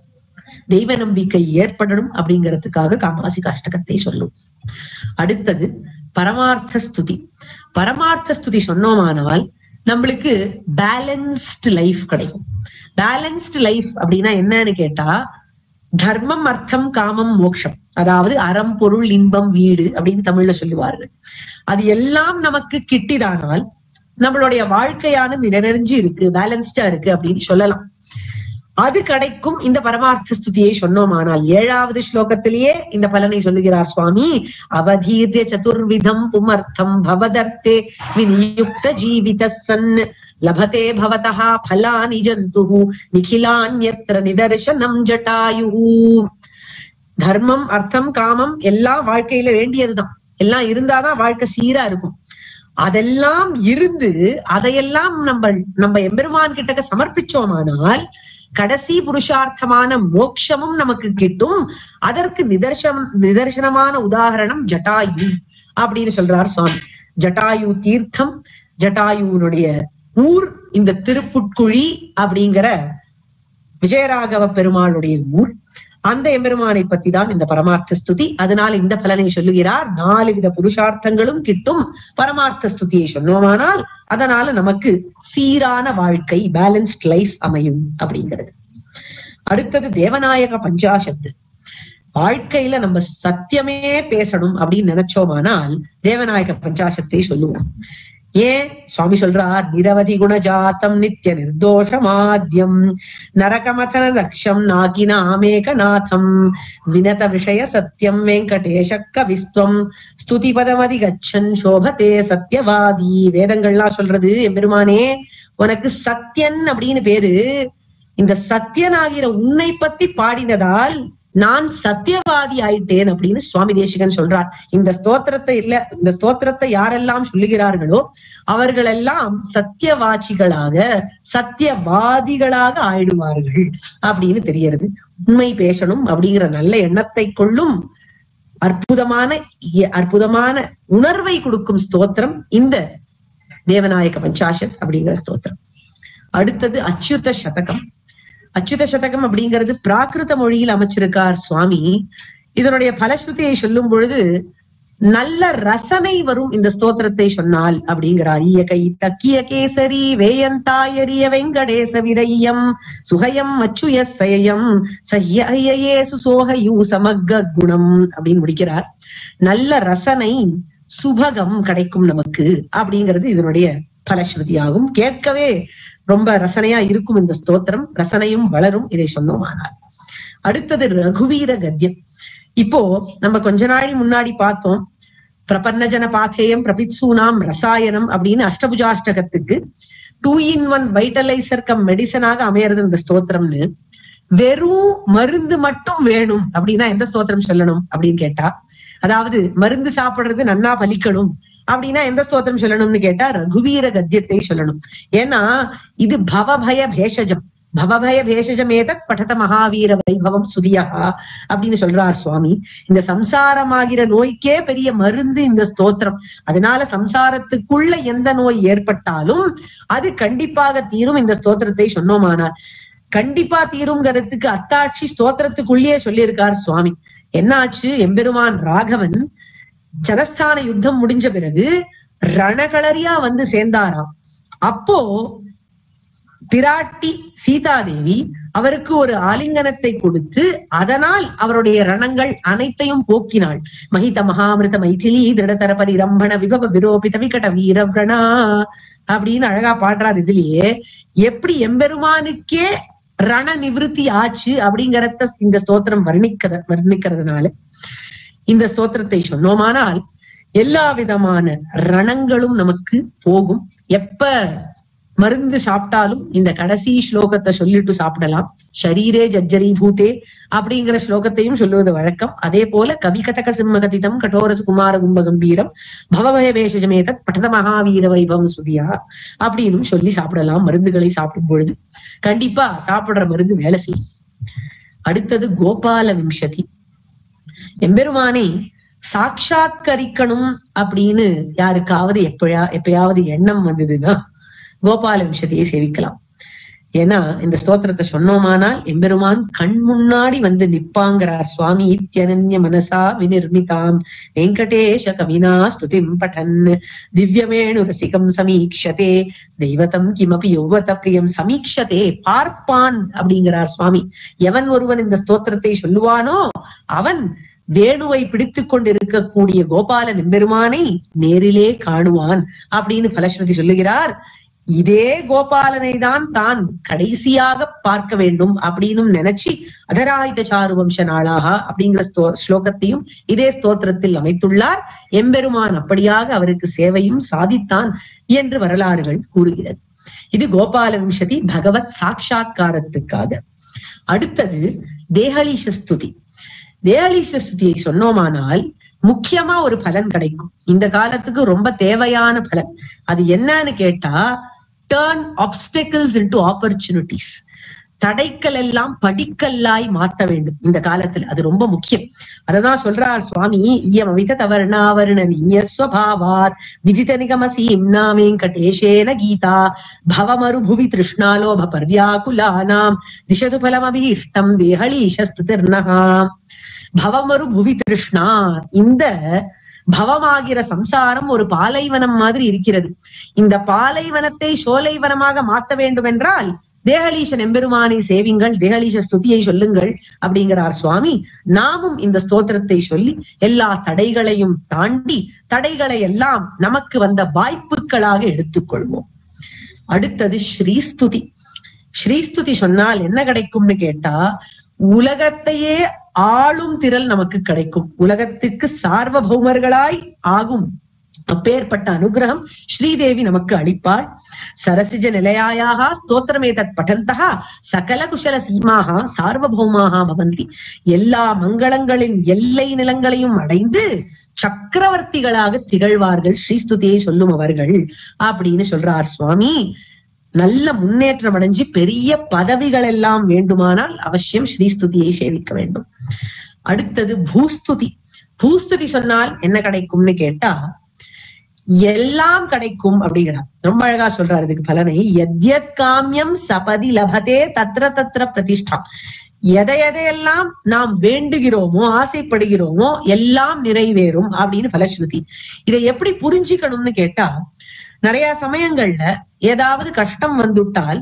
தெய்வ நம்பிக்கை ஏற்படணும் அப்படிங்கிறதுக்காக காமாசி காஷ்டகத்தை சொல்லுவோம் அடுத்தது பரமார்த்த ஸ்துதி பரமார்த்த ஸ்துதி சொன்னோமானால் நம்மளுக்கு பேலன்ஸ்டு லைஃப் கிடைக்கும் பேலன்ஸ்டு லைஃப் அப்படின்னா என்னன்னு கேட்டா தர்மம் அர்த்தம் காமம் மோட்சம் அதாவது அறம் பொருள் இன்பம் வீடு அப்படின்னு தமிழ்ல சொல்லுவார்கள் அது எல்லாம் நமக்கு கிட்டிதானால் நம்மளுடைய வாழ்க்கையானது நிறைஞ்சு இருக்கு பேலன்ஸ்டா இருக்கு அப்படின்னு சொல்லலாம் அது கிடைக்கும் இந்த பரமார்த்த ஸ்துதியை சொன்னோமானால் ஏழாவது ஸ்லோகத்திலேயே இந்த பலனை சொல்லுகிறார் சுவாமி அவதீர்ய சதுர்விதம் புமர்த்தம் பவதர்த்தே விநியுக்த ஜீவித சன் லபதே பவதா பலானி ஜந்து நிகிலான்யத்ர நிதர்சனம் ஜட்டாயு தர்மம் அர்த்தம் காமம் எல்லாம் வாழ்க்கையில வேண்டியதுதான் எல்லாம் இருந்தாதான் வாழ்க்கை சீரா இருக்கும் அதெல்லாம் இருந்து அதையெல்லாம் நம்ம நம்ம எம்பெருமான் கிட்டக்க சமர்ப்பிச்சோமானால் கடைசி புருஷார்த்தமான மோட்சமும் நமக்கு கிட்டும் அதற்கு நிதர்சனம் நிதர்சனமான உதாகரணம் ஜட்டாயு அப்படின்னு சொல்றார் சுவாமி ஜட்டாயு தீர்த்தம் ஜட்டாயுனுடைய ஊர் இந்த திருப்புட்குழி அப்படிங்கிற விஜயராகவ பெருமாளுடைய ஊர் அந்த எம்பெருமானை பத்தி தான் இந்த பரமார்த்த ஸ்துதி அதனால இந்த பலனை சொல்லுகிறார் நாலு வித புருஷார்த்தங்களும் கிட்டும் பரமார்த்த ஸ்துதியை சொன்னோமானால் அதனால நமக்கு சீரான வாழ்க்கை பேலன்ஸ்ட் லைஃப் அமையும் அப்படிங்கிறது அடுத்தது தேவநாயக பஞ்சாசத்து வாழ்க்கையில நம்ம சத்தியமே பேசணும் அப்படின்னு நினைச்சோமானால் தேவநாயக பஞ்சாசத்தை சொல்லுவோம் ஏன் சுவாமி சொல்றார் நிரவதி குணஜாத்தம் நித்திய நிர்தோஷமாத்யம் நரகமதன தக்ஷம் நாகினாமேகநாதம் வினத விஷய சத்தியம் வெங்கடேஷ கவிஸ்துவம் ஸ்துதி பதமதி கச்சன் சோபதே சத்யவாதி வேதங்கள்லாம் சொல்றது எம்பெருமானே உனக்கு சத்யன் அப்படின்னு பேரு இந்த சத்யனாகிற உன்னை பத்தி பாடினதால் நான் சத்தியவாதி ஆயிட்டேன் அப்படின்னு சுவாமி தேசிகன் சொல்றார் இந்த ஸ்தோத்திரத்தை இல்ல இந்த ஸ்தோத்திரத்தை யாரெல்லாம் சொல்லுகிறார்களோ அவர்களெல்லாம் சத்தியவாச்சிகளாக சத்தியவாதிகளாக ஆயிடுவார்கள் அப்படின்னு தெரியறது உண்மை பேசணும் அப்படிங்கிற நல்ல எண்ணத்தை கொள்ளும் அற்புதமான இ- அற்புதமான உணர்வை கொடுக்கும் ஸ்தோத்திரம் இந்த தேவநாயக பஞ்சாஷத் அப்படிங்கிற ஸ்தோத்திரம் அடுத்தது அச்சுத சதகம் அச்சுத சதகம் அப்படிங்கிறது பிராகிருத மொழியில் அமைச்சிருக்கார் சுவாமி இதனுடைய பலஸ்ருதியை சொல்லும் பொழுது நல்ல ரசனை வரும் இந்த ஸ்தோத்திரத்தை சொன்னால் அப்படிங்கிறார் ஈய கை தக்கிய கேசரி வேயந்தாயரிய வெங்கடேச விரையம் சுகயம் அச்சுய சயம் சஹ்ய ஐயே சுசோகயூ சமக்க குணம் அப்படின்னு முடிக்கிறார் நல்ல ரசனை சுபகம் கிடைக்கும் நமக்கு அப்படிங்கிறது இதனுடைய பலஸ்ருதியாகும் கேட்கவே ரொம்ப ரசனையா இருக்கும் இந்த ஸ்தோத்திரம் ரசனையும் வளரும் இதை சொன்னோமானால் அடுத்தது ரகுவீர கத்தியம் இப்போ நம்ம கொஞ்ச நாள் முன்னாடி பார்த்தோம் பிரபன்னஜன பாத்தேயம் பிரபித்சூனாம் ரசாயனம் அப்படின்னு அஷ்டபுஜாஷ்டகத்துக்கு two in one vitaliser cum மெடிசனாக அமையறது இந்த ஸ்தோத்திரம்னு வெறும் மருந்து மட்டும் வேணும் அப்படின்னா எந்த ஸ்தோத்திரம் சொல்லணும் அப்படின்னு கேட்டா அதாவது மருந்து சாப்பிடுறது நன்னா பலிக்கணும் அப்படின்னா எந்த ஸ்தோத்திரம் சொல்லணும்னு கேட்டா ரகுவீர கத்தியத்தை சொல்லணும் ஏன்னா இது பவபய பேஷஜம் பவபய பேஷஜம் ஏதத் படத மகாவீர வைபவம் சுதியா அப்படின்னு சொல்றார் சுவாமி இந்த சம்சாரமாகிற நோய்க்கே பெரிய மருந்து இந்த ஸ்தோத்திரம் அதனால சம்சாரத்துக்குள்ள எந்த நோய் ஏற்பட்டாலும் அது கண்டிப்பாக தீரும் இந்த ஸ்தோத்திரத்தை சொன்னோமானால் கண்டிப்பா தீருங்கிறதுக்கு அத்தாட்சி ஸ்தோத்திரத்துக்குள்ளேயே சொல்லியிருக்கார் சுவாமி என்ன ஆச்சு எம்பெருமான் ராகவன் ஜனஸ்தான யுத்தம் முடிஞ்ச பிறகு ரணகளரியா வந்து சேர்ந்தாராம் அப்போ பிராட்டி சீதாதேவி அவருக்கு ஒரு ஆலிங்கனத்தை கொடுத்து அதனால் அவருடைய ரணங்கள் அனைத்தையும் போக்கினாள் மகித மகாமிருத மைதிலி திருடதர பரிரம்பண விபவ விரோபித விகட வீரவ்ரணா அப்படின்னு அழகா பாடுறார் இதுலயே எப்படி எம்பெருமானுக்கே ரண நிவிருத்தி ஆச்சு அப்படிங்கறத இந்த ஸ்தோத்திரம் வர்ணிக்கிற வர்ணிக்கிறதுனால இந்த ஸ்தோத்திரத்தை சொன்னோமானால் எல்லா விதமான ரணங்களும் நமக்கு போகும் எப்ப மருந்து சாப்பிட்டாலும் இந்த கடைசி ஸ்லோகத்தை சொல்லிட்டு சாப்பிடலாம் ஷரீரே ஜஜ்ஜரி பூதே அப்படிங்கிற ஸ்லோகத்தையும் சொல்லுவது வழக்கம் அதே போல கவிகதக சிம்மகதிதம் கடோரசு குமார கும்ப கம்பீரம் பவபய பேஷஜமேதத் பட்டத மகாவீர வைபவம் சுதியா அப்படின்னும் சொல்லி சாப்பிடலாம் மருந்துகளை சாப்பிடும் பொழுது கண்டிப்பா சாப்பிடுற மருந்து வேலை செய்யும் அடுத்தது கோபால விம்சதி எம்பெருமானை சாட்சாத்கரிக்கணும் அப்படின்னு யாருக்காவது எப்பயா எப்பயாவது எண்ணம் வந்ததுன்னா கோபால விஷயத்தையே சேவிக்கலாம் ஏன்னா இந்த ஸ்தோத்திரத்தை சொன்னோமானால் எம்பெருமான் கண் முன்னாடி வந்து நிப்பாங்கிறார் சுவாமி இத்தியனன்ய மனசா விநிர்மிதாம் வெங்கடேஷ கவினா ஸ்துதிம் பட்டன் திவ்யமேணு ரசிகம் சமீக்ஷதே தெய்வதம் கிமபி யௌவத பிரியம் சமீக்ஷதே பார்ப்பான் அப்படிங்கிறார் சுவாமி எவன் ஒருவன் இந்த ஸ்தோத்திரத்தை சொல்லுவானோ அவன் வேணுவை பிடித்துக் கொண்டிருக்கக்கூடிய கோபாலன் எம்பெருமானை நேரிலே காணுவான் அப்படின்னு பலஸ்ருதி சொல்லுகிறார் இதே கோபாலனை தான் தான் கடைசியாக பார்க்க வேண்டும் அப்படின்னு நினைச்சு அதராயுத சாரு வம்ச நாளாக அப்படிங்கிற ஸ்தோ ஸ்லோகத்தையும் இதே ஸ்தோத்திரத்தில் அமைத்துள்ளார் எம்பெருமான் அப்படியாக அவருக்கு சேவையும் சாதித்தான் என்று வரலாறுகள் கூறுகிறது இது கோபால விம்சதி பகவத் சாட்சா்காரத்துக்காக அடுத்தது தேகலீஷ ஸ்துதி தேகலீஷ ஸ்துதியை சொன்னோமானால் முக்கியமா ஒரு பலன் கிடைக்கும் இந்த காலத்துக்கு ரொம்ப தேவையான பலன் அது என்னன்னு கேட்டா டேர்ன் ஆப்ஸ்டக்கிள்ஸ் இன்டு ஆப்பர்ச்சுனிட்டிஸ் தடைக்கல் எல்லாம் படிக்கல்லாய் மாத்த வேண்டும் இந்த காலத்துல அது ரொம்ப முக்கியம் அததான் சொல்றார் சுவாமி இயம் அவித தவர்ணாவர்ண நீயஸ்வபாவாத் விதித நிகமசீம் நாமேங்கடேஷேன கீதா பவமருபுவி திருஷ்ணாலோப பர்யாகுலானாம் திசது பலமபீஷ்டம் தேஹளீஷஸ்து திருநகா பவமரு புவி திருஷ்ணா இந்த பவமாகிற சம்சாரம் ஒரு பாலைவனம் மாதிரி இருக்கிறது இந்த பாலைவனத்தை சோலைவனமாக மாத்த வேண்டும் என்றால் தேகலீசன் எம்பெருமானை சேவிங்கள் தேகலீச ஸ்துதியை சொல்லுங்கள் அப்படிங்கிறார் சுவாமி நாமும் இந்த ஸ்தோத்திரத்தை சொல்லி எல்லா தடைகளையும் தாண்டி தடைகளை எல்லாம் நமக்கு வந்த வாய்ப்புகளாக எடுத்துக்கொள்வோம் அடுத்தது ஸ்ரீஸ்துதி ஸ்ரீஸ்துதி சொன்னால் என்ன கிடைக்கும்னு கேட்டா உலகத்தையே ஆளும் திரள் நமக்கு கிடைக்கும் உலகத்துக்கு சார்வபௌமர்களாய் ஆகும் அப்பேற்பட்ட அனுகிரகம் ஸ்ரீதேவி நமக்கு அளிப்பாள் சரசிஜ நிலையாயாக ஸ்தோத்திரமே தத் படந்தகா சகல குஷல சீமாக சார்வபௌமாக பவந்தி எல்லா மங்களங்களின் எல்லை நிலங்களையும் அடைந்து சக்கரவர்த்திகளாக திகழ்வார்கள் ஸ்ரீஸ்துதியை சொல்லும் அவர்கள் அப்படின்னு சொல்றார் சுவாமி நல்ல முன்னேற்றம் அடைஞ்சு பெரிய பதவிகள் எல்லாம் வேண்டுமானால் அவசியம் ஸ்ரீஸ்துதியை சேவிக்க வேண்டும் அடுத்தது பூஸ்துதி பூஸ்துதி சொன்னால் என்ன கிடைக்கும்னு கேட்டா எல்லாம் கிடைக்கும் அப்படிங்கிறார் ரொம்ப அழகா சொல்றாரு இதுக்கு பலனை எத்யத் காமியம் சபதி லபதே தத்ர தத்ர பிரதிஷ்டா எதை எதையெல்லாம் நாம் வேண்டுகிறோமோ ஆசைப்படுகிறோமோ எல்லாம் நிறைவேறும் அப்படின்னு பலஸ்ருதி இதை எப்படி புரிஞ்சுக்கணும்னு கேட்டா நிறைய சமயங்கள்ல ஏதாவது கஷ்டம் வந்துட்டால்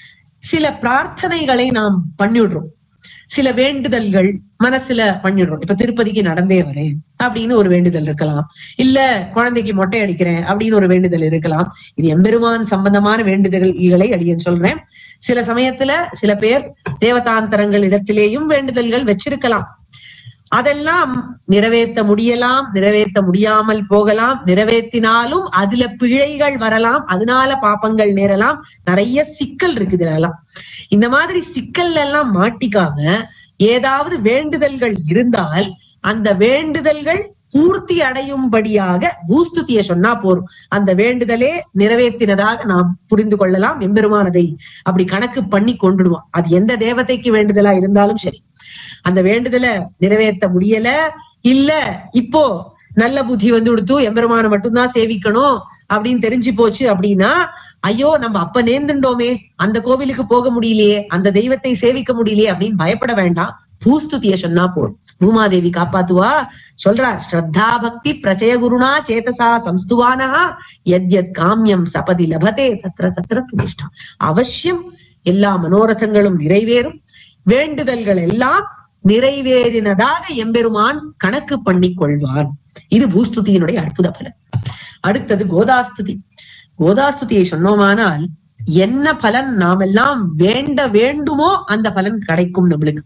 சில பிரார்த்தனைகளை நாம் பண்ணிடுறோம் சில வேண்டுதல்கள் மனசுல பண்ணிடுறோம் இப்ப திருப்பதிக்கு நடந்தே வரேன் அப்படின்னு ஒரு வேண்டுதல் இருக்கலாம் இல்ல குழந்தைக்கு மொட்டை அடிக்கிறேன் அப்படின்னு ஒரு வேண்டுதல் இருக்கலாம் இது எம்பெருமான் சம்பந்தமான வேண்டுதல்களை அடியேன் சொல்றேன் சில சமயத்துல சில பேர் தேவதாந்தரங்கள் இடத்திலேயும் வேண்டுதல்கள் வச்சிருக்கலாம் அதெல்லாம் நிறைவேற்ற முடியலாம் நிறைவேற்ற முடியாமல் போகலாம் நிறைவேற்றினாலும் அதுல பிழைகள் வரலாம் அதனால பாப்பங்கள் நேரலாம் நிறைய சிக்கல் இருக்கு இதுல இந்த மாதிரி சிக்கல்ல எல்லாம் மாட்டிக்காம ஏதாவது வேண்டுதல்கள் இருந்தால் அந்த வேண்டுதல்கள் பூர்த்தி அடையும்படியாக பூஸ்துதிய சொன்னா போரும் அந்த வேண்டுதலே நிறைவேற்றினதாக நாம் புரிந்து கொள்ளலாம் எம்பெருமானதை அப்படி கணக்கு பண்ணி கொண்டுடுவான் அது எந்த தேவதைக்கு வேண்டுதலா இருந்தாலும் சரி அந்த வேண்டுதலை நிறைவேற்ற முடியல இல்ல இப்போ நல்ல புத்தி வந்து கொடுத்து எம்பெருமான மட்டும்தான் சேவிக்கணும் அப்படின்னு தெரிஞ்சு போச்சு அப்படின்னா ஐயோ நம்ம அப்ப நேர்ந்துட்டோமே அந்த கோவிலுக்கு போக முடியலையே அந்த தெய்வத்தை சேவிக்க முடியலையே அப்படின்னு பயப்பட வேண்டாம் பூஸ்துதிய சொன்னா போடும் பூமாதேவி காப்பாத்துவா சொல்றார் ஸ்ரத்தா பக்தி பிரச்சய குருணா சேதசா சம்ஸ்துவானஹா எத்யத் காமியம் சபதி லபதே தத்ர தத்ர பிரதிஷ்டா அவசியம் எல்லா மனோரதங்களும் நிறைவேறும் வேண்டுதல்கள் எல்லாம் நிறைவேறினதாக எம்பெருமான் கணக்கு பண்ணி கொள்வான் இது பூஸ்துதியினுடைய அற்புத பலன் அடுத்தது கோதாஸ்துதி கோதாஸ்துதியை சொன்னோமானால் என்ன பலன் நாமெல்லாம் வேண்ட வேண்டுமோ அந்த பலன் கிடைக்கும் நம்மளுக்கு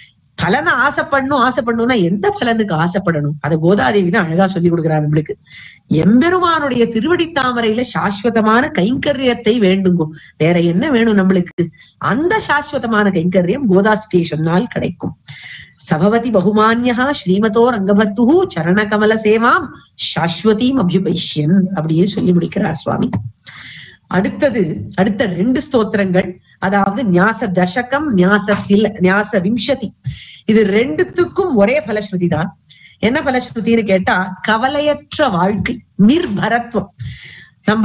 பலனை ஆசைப்படணும் ஆசைப்படணும்னா எந்த பலனுக்கு ஆசைப்படணும் அதை கோதாதேவி தான் அழகா சொல்லி கொடுக்குறாரு நம்மளுக்கு எம்பெருமானுடைய திருவடி தாமரையில சாஸ்வதமான கைங்கரியத்தை வேண்டுங்கோ வேற என்ன வேணும் நம்மளுக்கு அந்த சாஸ்வதமான கைங்கரியம் கோதாஸ்தியை சொன்னால் கிடைக்கும் சபவதி பகுமான்யா ஸ்ரீமதோ ரங்கபர்த்து சரண கமல சேவாம் சாஸ்வதீம் அபியுபைஷ்யன் அப்படின்னு சொல்லி முடிக்கிறார் சுவாமி அடுத்தது அடுத்த ரெண்டு ஸ்தோத்திரங்கள் அதாவது ஞாச தசகம் ஞாசத்தில் ஞாச விம்சதி இது ரெண்டுத்துக்கும் ஒரே பலஸ்ருதி தான் என்ன பலஸ்ருதின்னு கேட்டா கவலையற்ற வாழ்க்கை நிர்பரத்துவம் நம்ம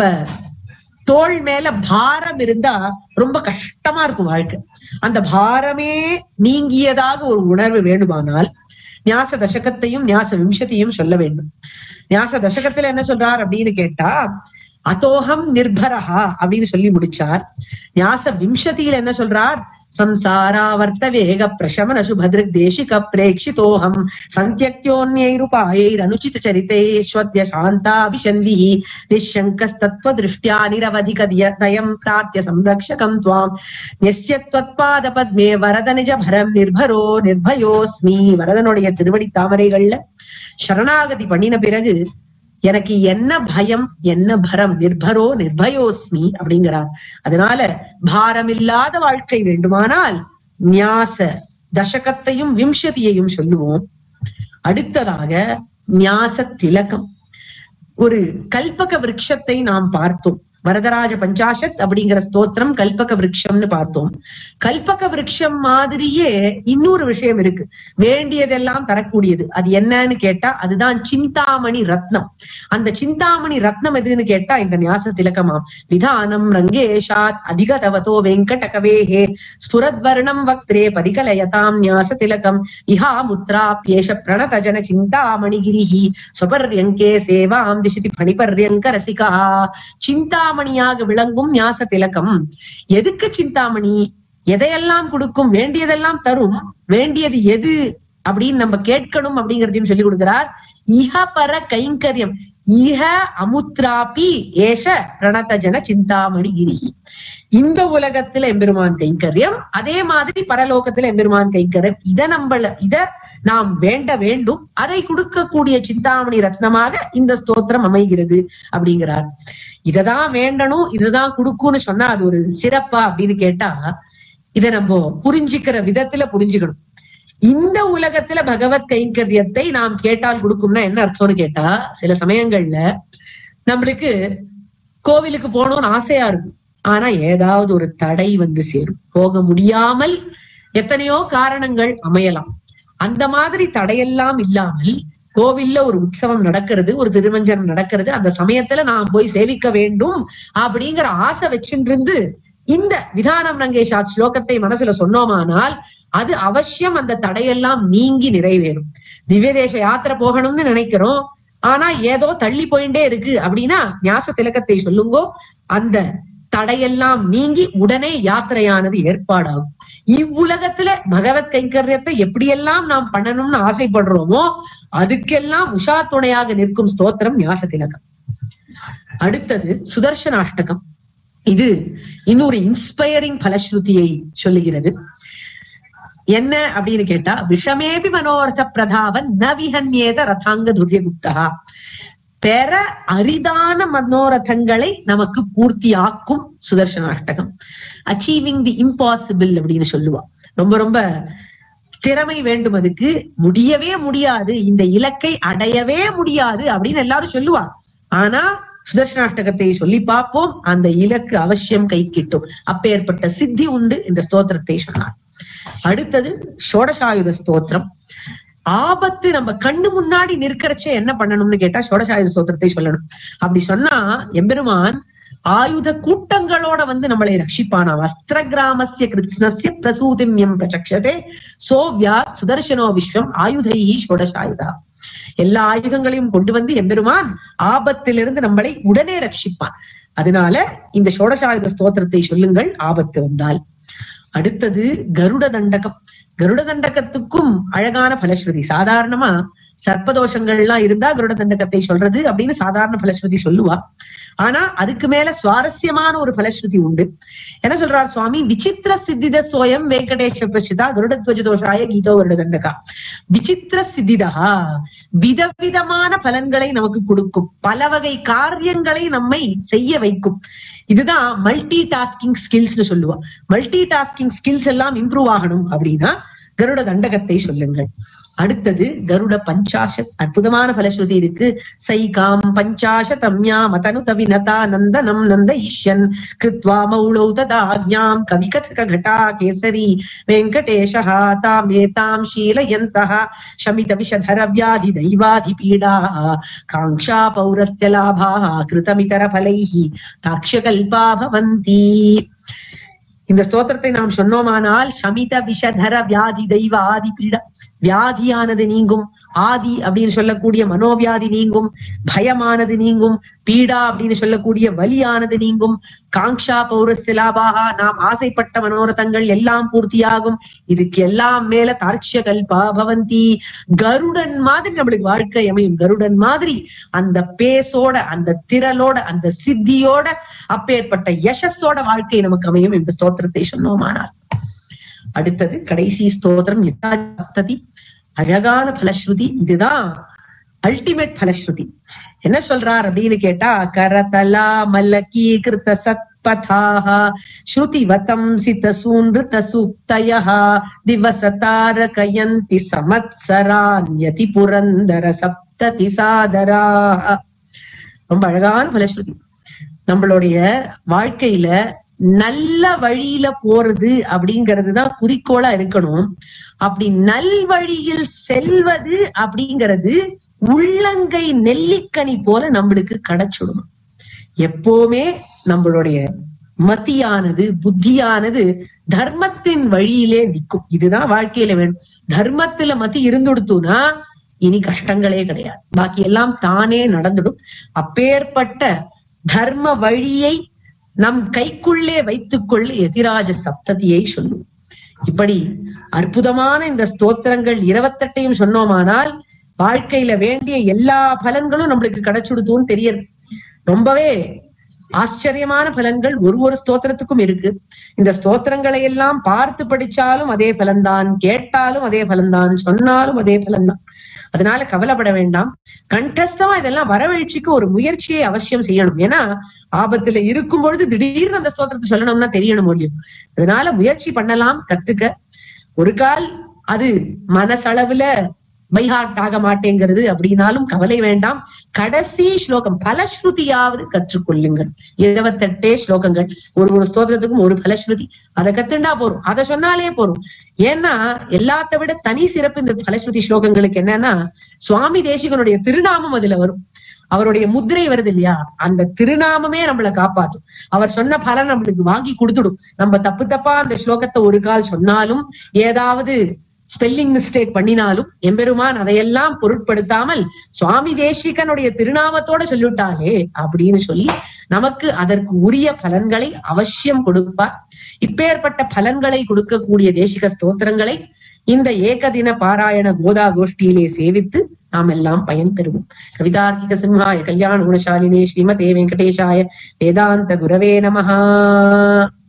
தோள் மேல பாரம் இருந்தா ரொம்ப கஷ்டமா இருக்கும் வாழ்க்கை அந்த பாரமே நீங்கியதாக ஒரு உணர்வு வேண்டுமானால் ஞாச தசகத்தையும் ஞாச விம்சத்தையும் சொல்ல வேண்டும் ஞாச தசகத்துல என்ன சொல்றார் அப்படின்னு கேட்டா அதோகம் நிர்பரஹா அப்படின்னு சொல்லி முடிச்சார் ஞாச விம்சதியில் என்ன சொல்றார் சம்சாராவர்த்த வேக பிரசமன சுபதிருக் தேசிக பிரேட்சிதோகம் சந்தியக்தியோன்யைருபாயைர் அனுச்சித சரிதேஸ்வத்ய சாந்தாபிஷந்தி நிஷங்கஸ்தத்வ திருஷ்டியா நிரவதிக திய- தயம் பிரார்த்திய சம்ரக்ஷகம் துவாம் நியஸ்ய त्वत्पाद பத்மே வரத நிஜ பரம் நிர்பரோ நிர்பயோஸ்மி வரதனுடைய திருவடி தாமரைகள்ல சரணாகதி பண்ணின பிறகு எனக்கு என்ன பயம் என்ன பரம் நிர்பரோ நிர்பயோஸ்மி அப்படிங்கிறார் அதனால பாரமில்லாத வாழ்க்கை வேண்டுமானால் ஞாச தசகத்தையும் விம்சதியையும் சொல்லுவோம் அடுத்ததாக ஞாச திலகம் ஒரு கல்பக விருட்சத்தை நாம் பார்த்தோம் வரதராஜ பஞ்சாஷத் அப்படிங்கிற ஸ்தோத்திரம் கல்பக விருட்சம்னு பார்த்தோம் கல்பக விருட்சம் மாதிரியே இன்னொரு விஷயம் இருக்கு வேண்டியதெல்லாம் தரக்கூடியது அது என்னன்னு கேட்டா அதுதான் சிந்தாமணி ரத்னம் அந்த சிந்தாமணி ரத்னம் எதுன்னு கேட்டா இந்த ஞாச திலகமாம் விதானம் ரங்கேஷாத் அதிக தவதோ வெங்கடகவேஹே ஸ்புரத்வர்ணம் வக்திரே பரிகலயதாம் ஞாச திலகம் இஹா முத்ராப்யேஷ பிரணதஜன சிந்தாமணிகிரிஹி ஸ்வபர்யங்கே சேவாம் திசிதி பணிபர்யங்க ரசிகா சிந்தாமணியாக விளங்கும் ஞாச திலகம் எதுக்கு சிந்தாமணி எதையெல்லாம் கொடுக்கும் வேண்டியதெல்லாம் தரும் வேண்டியது எது அப்படின்னு நம்ம கேட்கணும் அப்படிங்கறதையும் சொல்லி கொடுக்கிறார் இஹ பர கைங்கரியம் இஹ அமுத்ராபி ஏஷ பிரணதஜன சிந்தாமணி கிரிஹி இந்த உலகத்துல எம்பெருமான் கைங்கரியம் அதே மாதிரி பரலோகத்துல எம்பெருமான் கைங்கரியம் இத நம்மள இத நாம் வேண்ட வேண்டும் அதை கொடுக்கக்கூடிய சிந்தாமணி ரத்னமாக இந்த ஸ்தோத்திரம் அமைகிறது அப்படிங்கிறார் இததான் வேண்டணும் இதுதான் கொடுக்கும்னு சொன்னா அது ஒரு சிறப்பா அப்படின்னு கேட்டா இத நம்ம புரிஞ்சுக்கிற விதத்துல புரிஞ்சுக்கணும் இந்த உலகத்துல பகவத் கைங்கரியத்தை நாம் கேட்டால் கொடுக்கும்னா என்ன அர்த்தம்னு கேட்டா சில சமயங்கள்ல நம்மளுக்கு கோவிலுக்கு போகணும்னு ஆசையா இருக்கும் ஆனா ஏதாவது ஒரு தடை வந்து சேரும் போக முடியாமல் எத்தனையோ காரணங்கள் அமையலாம் அந்த மாதிரி தடையெல்லாம் இல்லாமல் கோவில்ல ஒரு உற்சவம் நடக்கிறது ஒரு திருமஞ்சனம் நடக்கிறது அந்த சமயத்துல நான் போய் சேவிக்க வேண்டும் அப்படிங்கிற ஆசை வச்சுட்டு இந்த விதானம் ரங்கேஷா ஸ்லோகத்தை மனசுல சொன்னோமானால் அது அவசியம் அந்த தடையெல்லாம் நீங்கி நிறைவேறும் திவ்ய தேச யாத்திரை போகணும்னு நினைக்கிறோம் ஆனா ஏதோ தள்ளி போயிட்டே இருக்கு அப்படின்னா ஞாச திலக்கத்தை சொல்லுங்கோ அந்த தடையெல்லாம் நீங்கி உடனே யாத்திரையானது ஏற்பாடாகும் இவ்வுலகத்துல பகவத் கைங்கரியத்தை எப்படியெல்லாம் நாம் பண்ணணும்னு ஆசைப்படுறோமோ அதுக்கெல்லாம் உஷா துணையாக நிற்கும் ஸ்தோத்திரம் ஞாச திலகம் அடுத்தது சுதர்சனாஷ்டகம் இது இன்னொரு இன்ஸ்பயரிங் பலஸ்ருதியை சொல்லுகிறது என்ன அப்படின்னு கேட்டா விஷமேபி மனோரத பிரதாவன் ந விஹன்யேத ரதாங்க துரியகுப்தா பெற அரிதான மனோரதங்களை நமக்கு பூர்த்தியாக்கும் சுதர்சனாஷ்டகம் அச்சீவிங் தி இம்பாசிபிள் அப்படின்னு சொல்லுவா ரொம்ப ரொம்ப திறமை வேண்டும் அதுக்கு முடியவே முடியாது இந்த இலக்கை அடையவே முடியாது அப்படின்னு எல்லாரும் சொல்லுவா ஆனா சுதர்சனாஷ்டகத்தை சொல்லி பார்ப்போம் அந்த இலக்கு அவசியம் கை கிட்டும் அப்பேற்பட்ட சித்தி உண்டு இந்த ஸ்தோத்திரத்தை சொன்னார் அடுத்தது ஷோடசாயுத ஸ்தோத்திரம் ஆபத்து நம்ம கண்ணு முன்னாடி நிற்கிறச்சே என்ன பண்ணணும்னு கேட்டா ஷோடசாயுத ஸ்தோத்திரத்தை சொல்லணும் அப்படி சொன்னா எம்பெருமான் ஆயுத கூட்டங்களோட வந்து நம்மளை ரட்சிப்பானா வஸ்திர கிராமசிய கிருஷ்ணஸ்ய பிரசூதிம்யம் பிரச்சக்ஷதே சோவ்யா சுதர்சனோ விஸ்வம் ஆயுதைஹி ஷோடசாயுதா எல்லா ஆயுதங்களையும் கொண்டு வந்து எம்பெருமான் ஆபத்திலிருந்து நம்மளை உடனே ரட்சிப்பான் அதனால இந்த ஷோடசாயுத ஸ்தோத்திரத்தை சொல்லுங்கள் ஆபத்து வந்தால் அடுத்தது கருட தண்டகம் கருட தண்டகத்துக்கும் அழகான பலஸ்ருதி சாதாரணமா சர்ப்பதோஷங்கள்லாம் இருந்தா கருட தண்டகத்தை சொல்றது அப்படின்னு சாதாரண பலஸ்ருதி சொல்லுவா ஆனா அதுக்கு மேல சுவாரஸ்யமான ஒரு பலஸ்ருதி உண்டு என்ன சொல்றார் சுவாமி விசித்திர சித்தித சோயம் வெங்கடேஷ பிரசிதா கருடத்வஜ தோஷாய கீதோ கருட தண்டகா விசித்திர சித்திதா விதவிதமான பலன்களை நமக்கு கொடுக்கும் பல வகை காரியங்களை நம்மை செய்ய வைக்கும் இதுதான் மல்டி டாஸ்கிங் ஸ்கில்ஸ்னு சொல்லுவா மல்டி டாஸ்கிங் ஸ்கில்ஸ் எல்லாம் இம்ப்ரூவ் ஆகணும் அப்படின்னா கருட தண்டகத்தை சொல்லுங்கள் அடுத்தது கருட பஞ்சாஷத் அற்புதமான பலஸ்ருதி இருக்கு சைகாம் பஞ்சாஷதம்யா மதனுத வினதா நந்தனம் நந்த ஈஷ்யன் கிருத்வா மௌளௌ ததாஜ்ஞாம் கவிகதக घटा கேசரி வெங்கடேஷः தாமேதாம் ஷீலயந்தः शमित विषधर व्याधि दैवाधि पीडा काङ्क्षा पौरस्त्य लाभाः कृतमितर फलैः தாக்ஷகல்பா பவந்தி இந்த ஸ்தோத்திரத்தை நாம் சொன்னோமானால் சமித விஷதர வியாதி தெய்வ ஆதி பீட வியாதியானது நீங்கும் ஆதி அப்படின்னு சொல்லக்கூடிய மனோவியாதி நீங்கும் பயமானது நீங்கும் பீடா அப்படின்னு சொல்லக்கூடிய வலியானது நீங்கும் காங்ஷா பௌரஸ்திலாபாகா நாம் ஆசைப்பட்ட மனோரதங்கள் எல்லாம் பூர்த்தியாகும் இதுக்கு எல்லாம் மேல தார்க்ஷ கல்பா பவந்தி கருடன் மாதிரி நம்மளுக்கு வாழ்க்கை அமையும் கருடன் மாதிரி அந்த பேசோட அந்த திரளோட அந்த சித்தியோட அப்பேற்பட்ட யசஸோட வாழ்க்கை நமக்கு அமையும் இந்த ஸ்தோத்திரத்தை சொன்னோமானால் அடுத்தது கடைசி ஸ்தோத்திரம் யதாதி அழகான பலஸ்ருதி இதுதான் அல்டிமேட் பலஸ்ருதி என்ன சொல்றார் அப்படின்னு கேட்டா கரதலா மல்லகீ கிருத்த சத்பதாக ஸ்ருதிவதம் சிதசூன்ருத சூக்தயः திவசதாரகயந்தி சமத்சரான்யதி புரந்தர சப்ததி சாதரா ரொம்ப அழகான பலஸ்ருதி நம்மளுடைய வாழ்க்கையில நல்ல வழியில போறது அப்படிங்கிறது தான் குறிக்கோளா இருக்கணும் அப்படி நல்வழியில் செல்வது அப்படிங்கிறது உள்ளங்கை நெல்லிக்கனி போல நம்மளுக்கு கிடைச்சிடணும் எப்பவுமே நம்மளுடைய மத்தியானது புத்தியானது தர்மத்தின் வழியிலே நிற்கும் இதுதான் வாழ்க்கையில வேணும் தர்மத்துல மத்தி இருந்துடுத்துனா இனி கஷ்டங்களே கிடையாது பாக்கி எல்லாம் தானே நடந்துடும் அப்பேற்பட்ட தர்ம வழியை நம் கைக்குள்ளே வைத்துக்கொள்ள எதிராஜ சப்ததியை சொல்லும் இப்படி அற்புதமான இந்த ஸ்தோத்திரங்கள் இருபத்தெட்டையும் சொன்னோமானால் வாழ்க்கையில வேண்டிய எல்லா பலன்களும் நம்மளுக்கு கிடைச்சுடுத்துன்னு தெரியுது ரொம்பவே ஆச்சரியமான பலன்கள் ஒரு ஒரு ஸ்தோத்திரத்துக்கும் இருக்கு இந்த ஸ்தோத்திரங்களை எல்லாம் பார்த்து படிச்சாலும் அதே பலன்தான் கேட்டாலும் அதே பலன்தான் சொன்னாலும் அதே பலன்தான் அதனால கவலைப்பட வேண்டாம் கண்டஸ்தமா இதெல்லாம் வரவழைச்சிக்கு ஒரு முயற்சியை அவசியம் செய்யணும் ஏன்னா ஆபத்துல இருக்கும் பொழுது திடீர்னு அந்த ஸ்தோத்திரத்தை சொல்லணும்னா தெரியணும் இல்லையோ அதனால முயற்சி பண்ணலாம் கத்துக்க ஒரு கால் அது மனசளவுல பைஹார்ட் ஆக மாட்டேங்கிறது அப்படின்னாலும் கவலை வேண்டாம் கடைசி ஸ்லோகம் பலஸ்ருதியாவது கற்றுக்கொள்ளுங்கள் இருபத்தெட்டே ஸ்லோகங்கள் ஒரு ஒரு ஸ்தோத்திரத்துக்கும் ஒரு பலஸ்ருதி அதை கத்துண்டா போறோம் அதை சொன்னாலே போறோம் ஏன்னா எல்லாத்த விட தனி சிறப்பு இந்த பலஸ்ருதி ஸ்லோகங்களுக்கு என்னன்னா சுவாமி தேசிகனுடைய திருநாமம் அதுல வரும் அவருடைய முத்திரை வருது இல்லையா அந்த திருநாமமே நம்மளை காப்பாத்தும் அவர் சொன்ன பலன் நம்மளுக்கு வாங்கி கொடுத்துடும் நம்ம தப்பு தப்பா அந்த ஸ்லோகத்தை ஒரு கால் சொன்னாலும் ஏதாவது ஸ்பெல்லிங் மிஸ்டேக் பண்ணினாலும் எம்பெருமான் அதையெல்லாம் பொருட்படுத்தாமல் சுவாமி தேசிகனுடைய திருநாமத்தோட சொல்லிவிட்டாலே அப்படின்னு சொல்லி நமக்கு அதற்கு உரிய பலன்களை அவசியம் கொடுப்பார் இப்பேற்பட்ட பலன்களை கொடுக்கக்கூடிய தேசிக ஸ்தோத்திரங்களை இந்த ஏகதின பாராயண கோதா கோஷ்டியிலே சேவித்து நாம் எல்லாம் பயன் பெறுவோம் கவிதார்க்கிக சிம்ஹாய கல்யாண குணசாலினே ஸ்ரீமதே வெங்கடேஷாய வேதாந்த குரவே நமஹா